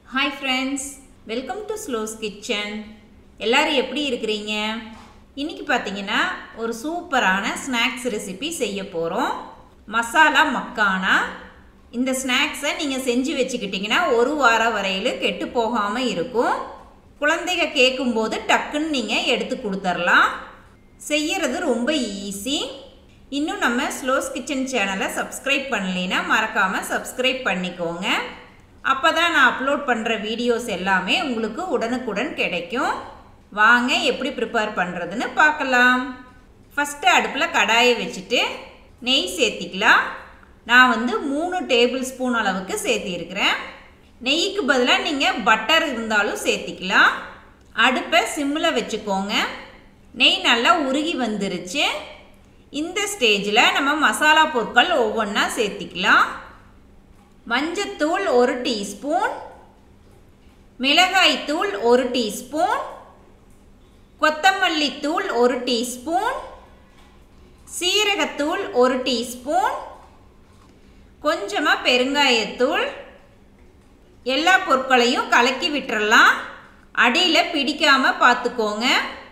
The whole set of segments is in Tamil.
hi friends welcome to slows kitchen எல்லாரும் எப்படி இருக்கிறீங்க இன்னைக்கு பார்த்தீங்கன்னா ஒரு சூப்பரான ஸ்நாக்ஸ் ரெசிபி செய்ய போகிறோம் மசாலா மக்கானா இந்த ஸ்நாக்ஸை நீங்கள் செஞ்சு வச்சுக்கிட்டிங்கன்னா ஒரு வாரம் வரையில் கெட்டு போகாமல் இருக்கும் குழந்தைங்க கேட்கும்போது டக்குன்னு நீங்கள் எடுத்து கொடுத்துர்லாம் செய்யறது ரொம்ப ஈஸி இன்னும் நம்ம ஸ்லோஸ் கிச்சன் சேனலை சப்ஸ்கிரைப் பண்ணலைன்னா மறக்காமல் சப்ஸ்கிரைப் பண்ணிக்கோங்க அப்போ தான் நான் அப்லோட் பண்ணுற வீடியோஸ் எல்லாமே உங்களுக்கு உடனுக்குடன் கிடைக்கும் வாங்க எப்படி ப்ரிப்பேர் பண்ணுறதுன்னு பார்க்கலாம் ஃபஸ்ட்டு அடுப்பில் கடாயை வச்சுட்டு நெய் சேர்த்திக்கலாம் நான் வந்து மூணு டேபிள் ஸ்பூன் அளவுக்கு சேர்த்திருக்கிறேன் நெய்க்கு பதிலாக நீங்கள் பட்டர் இருந்தாலும் சேர்த்திக்கலாம் அடுப்பை சிம்மில் வச்சுக்கோங்க நெய் நல்லா உருகி வந்துருச்சு இந்த ஸ்டேஜில் நம்ம மசாலா பொருட்கள் ஒவ்வொன்றா சேர்த்திக்கலாம் மஞ்சத்தூள் ஒரு டீஸ்பூன் மிளகாய்த்தூள் ஒரு டீஸ்பூன் கொத்தமல்லி தூள் ஒரு டீஸ்பூன் சீரகத்தூள் ஒரு டீஸ்பூன் கொஞ்சமாக பெருங்காயத்தூள் எல்லா பொருட்களையும் கலக்கி விட்டுறலாம் அடியில் பிடிக்காமல் பார்த்துக்கோங்க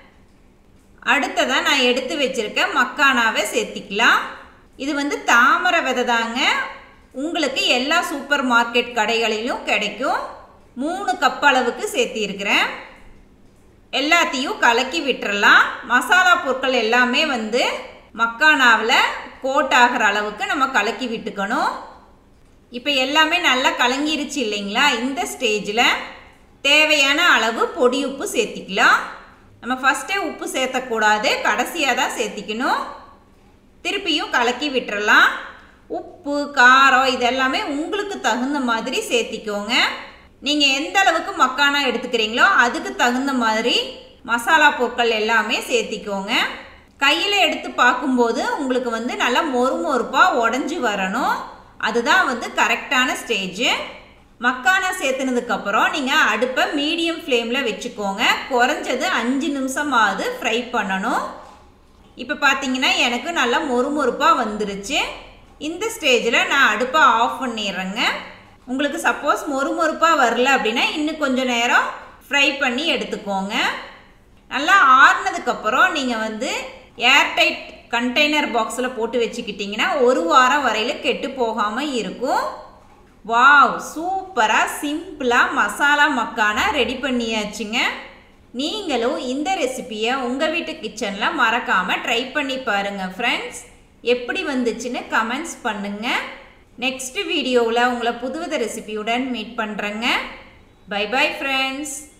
அடுத்ததாக நான் எடுத்து வச்சுருக்க மக்கானாவை சேர்த்திக்கலாம் இது வந்து தாமரை விதை தாங்க உங்களுக்கு எல்லா சூப்பர் மார்க்கெட் கடைகளிலும் கிடைக்கும் மூணு கப் அளவுக்கு சேர்த்திருக்கிறேன் எல்லாத்தையும் கலக்கி விட்டுறலாம் மசாலா பொருட்கள் எல்லாமே வந்து மக்கானாவில் கோட் ஆகிற அளவுக்கு நம்ம கலக்கி விட்டுக்கணும் இப்போ எல்லாமே நல்லா கலங்கிருச்சு இல்லைங்களா இந்த ஸ்டேஜில் தேவையான அளவு பொடி உப்பு சேர்த்திக்கலாம் நம்ம ஃபஸ்ட்டே உப்பு சேர்த்தக்கூடாது கடைசியாக தான் சேர்த்திக்கணும் திருப்பியும் கலக்கி விட்டுறலாம் உப்பு காரம் இதெல்லாமே உங்களுக்கு தகுந்த மாதிரி சேர்த்திக்கோங்க நீங்கள் எந்த அளவுக்கு மக்கானா எடுத்துக்கிறீங்களோ அதுக்கு தகுந்த மாதிரி மசாலா பொருட்கள் எல்லாமே சேர்த்திக்கோங்க கையில் எடுத்து பார்க்கும்போது உங்களுக்கு வந்து நல்லா மொறு மொறுப்பாக உடஞ்சி வரணும் அதுதான் வந்து கரெக்டான ஸ்டேஜு மக்கானா சேர்த்துனதுக்கப்புறம் நீங்கள் அடுப்பை மீடியம் ஃப்ளேமில் வச்சுக்கோங்க குறைஞ்சது அஞ்சு நிமிஷமாவது ஃப்ரை பண்ணணும் இப்போ பார்த்தீங்கன்னா எனக்கு நல்லா மொறுமொறுப்பாக வந்துருச்சு இந்த ஸ்டேஜில் நான் அடுப்பை ஆஃப் பண்ணிடுறேங்க உங்களுக்கு சப்போஸ் மொறுமொறுப்பாக வரல அப்படின்னா இன்னும் கொஞ்சம் நேரம் ஃப்ரை பண்ணி எடுத்துக்கோங்க நல்லா ஆறுனதுக்கப்புறம் நீங்கள் வந்து ஏர்டைட் கண்டெய்னர் பாக்ஸில் போட்டு வச்சுக்கிட்டிங்கன்னா ஒரு வாரம் வரையில் கெட்டு போகாமல் இருக்கும் வாவ் சூப்பராக சிம்பிளாக மசாலா மக்கானா ரெடி பண்ணியாச்சுங்க நீங்களும் இந்த ரெசிப்பியை உங்கள் வீட்டு கிச்சனில் மறக்காமல் ட்ரை பண்ணி பாருங்கள் ஃப்ரெண்ட்ஸ் எப்படி வந்துச்சுன்னு கமெண்ட்ஸ் பண்ணுங்கள் நெக்ஸ்ட் வீடியோவில் உங்களை புதுவித ரெசிபியுடன் மீட் பண்ணுறேங்க பை பை ஃப்ரெண்ட்ஸ்